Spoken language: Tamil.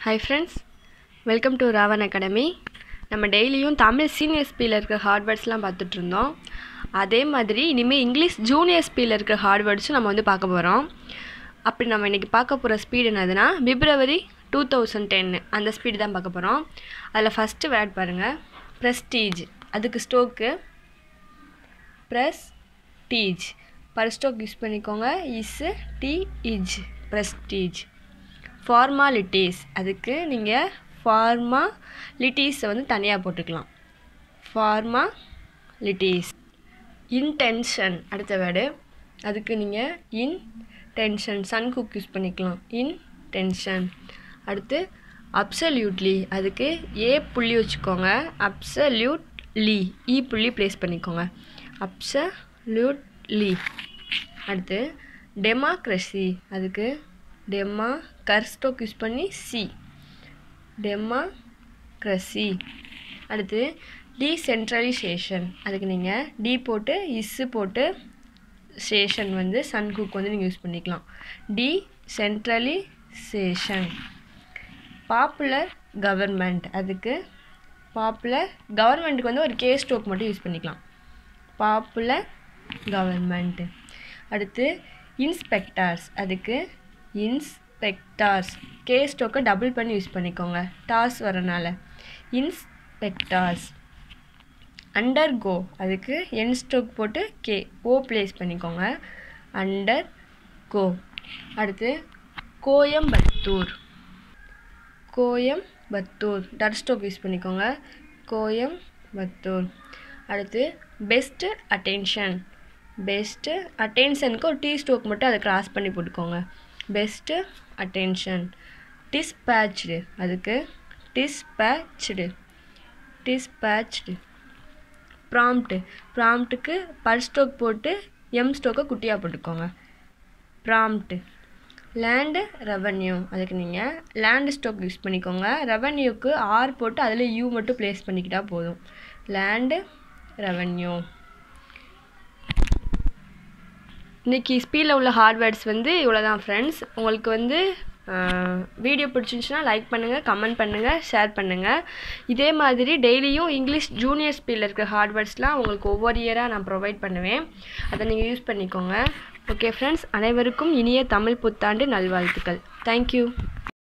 hi friends welcome to Ravan academy நம்ம டெய்லியும் தமிழ் சீனியர் ஸ்பீல இருக்க ஹார்ட்வேர்ட்ஸ்லாம் பார்த்துட்டு இருந்தோம் அதே மாதிரி இனிமேல் இங்கிலீஷ் ஜூனியர் ஸ்பீல இருக்க ஹார்ட்வேர்ட்ஸும் நம்ம வந்து பார்க்க போகிறோம் அப்படி நம்ம இன்றைக்கி பார்க்க போகிற ஸ்பீடு என்னதுன்னா பிப்ரவரி டூ தௌசண்ட் டென்னு அந்த ஸ்பீடு தான் பார்க்க போகிறோம் அதில் ஃபஸ்ட்டு வேர்ட் பாருங்கள் ப்ரெஸ்டீஜ் அதுக்கு ஸ்டோக்கு prestige per stroke use பண்ணிக்கோங்க S T J prestige formalities அதுக்கு நீங்கள் ஃபார்மாலிட்டிஸை வந்து தனியாக போட்டுக்கலாம் ஃபார்மாலிட்டிஸ் இன்டென்ஷன் அடுத்த வேர்டு அதுக்கு நீங்கள் intention shun hook use பண்ணிக்கலாம் இன் டென்ஷன் அடுத்து அப்சல்யூட்லி அதுக்கு ஏ புள்ளி வச்சுக்கோங்க அப்சல்யூட்லி இ புள்ளி ப்ளேஸ் பண்ணிக்கோங்க அப்சல்யூட்லி அடுத்து டெமோக்ரஸி அதுக்கு டெமா கர்ஸ்டோக் யூஸ் பண்ணி சி டெமோக்ரஸி அடுத்து டீசென்ட்ரலைசேஷன் அதுக்கு நீங்கள் டி போட்டு இஸ்ஸு போட்டு சேஷன் வந்து சன் குக் வந்து நீங்கள் யூஸ் பண்ணிக்கலாம் டி சென்ட்ரலைசேஷன் பாப்புலர் கவர்மெண்ட் அதுக்கு பாப்புலர் கவர்மெண்ட்டுக்கு வந்து ஒரு கே ஸ்டோக் மட்டும் யூஸ் பண்ணிக்கலாம் பாப்புலர் கவர்மெண்ட்டு அடுத்து இன்ஸ்பெக்டார்ஸ் அதுக்கு இன்ஸ்பெக்டார்ஸ் கே ஸ்டோக்கை டபுள் பண்ணி யூஸ் பண்ணிக்கோங்க டாஸ் வரனால இன்ஸ்பெக்டார்ஸ் அண்டர் கோ அதுக்கு என் ஸ்டோக் போட்டு கே ஓ ப்ளேஸ் பண்ணிக்கோங்க அண்டர் கோ அடுத்து கோயம்பத்தூர் கோயம்பத்தூர் டர் ஸ்டோக் யூஸ் பண்ணிக்கோங்க கோயம்பத்தூர் அடுத்து பெஸ்ட்டு அட்டென்ஷன் பெஸ்ட்டு அட்டென்ஷனுக்கு ஒரு டீ ஸ்டோக் மட்டும் அதை கிராஸ் பண்ணி போட்டுக்கோங்க பெஸ்ட்டு அட்டென்ஷன் டிஸ்பேட்ச்டு அதுக்கு டிஸ்பேட்ச்டு டிஸ்பேட்ச்டு ப்ராம்ப்ட்டு ப்ராம்ப்ட்டுக்கு பர் ஸ்டோக் போட்டு எம் ஸ்டோக்கை குட்டியாக போட்டுக்கோங்க ப்ராம்ப்ட்டு லேண்டு ரெவன்யூ அதுக்கு நீங்கள் லேண்டு ஸ்டோக் யூஸ் பண்ணிக்கோங்க ரெவன்யூக்கு ஆர் போட்டு அதில் யூ மட்டும் ப்ளேஸ் பண்ணிக்கிட்டால் போதும் லேண்டு ரெவன்யூ இன்றைக்கி ஸ்பீடில் உள்ள ஹார்ட்வேர்ட்ஸ் வந்து இவ்வளோ தான் ஃப்ரெண்ட்ஸ் உங்களுக்கு வந்து வீடியோ பிடிச்சிருந்துச்சுன்னா லைக் பண்ணுங்கள் கமெண்ட் பண்ணுங்கள் ஷேர் பண்ணுங்கள் இதே மாதிரி டெய்லியும் இங்கிலீஷ் ஜூனியர் ஸ்பீடில் இருக்கிற ஹார்ட்வேர்ட்ஸ்லாம் உங்களுக்கு ஒவ்வொரு இயராக நான் ப்ரொவைட் பண்ணுவேன் அதை நீங்கள் யூஸ் பண்ணிக்கோங்க ஓகே ஃப்ரெண்ட்ஸ் அனைவருக்கும் இனிய தமிழ் புத்தாண்டு நல்வாழ்த்துக்கள் தேங்க்யூ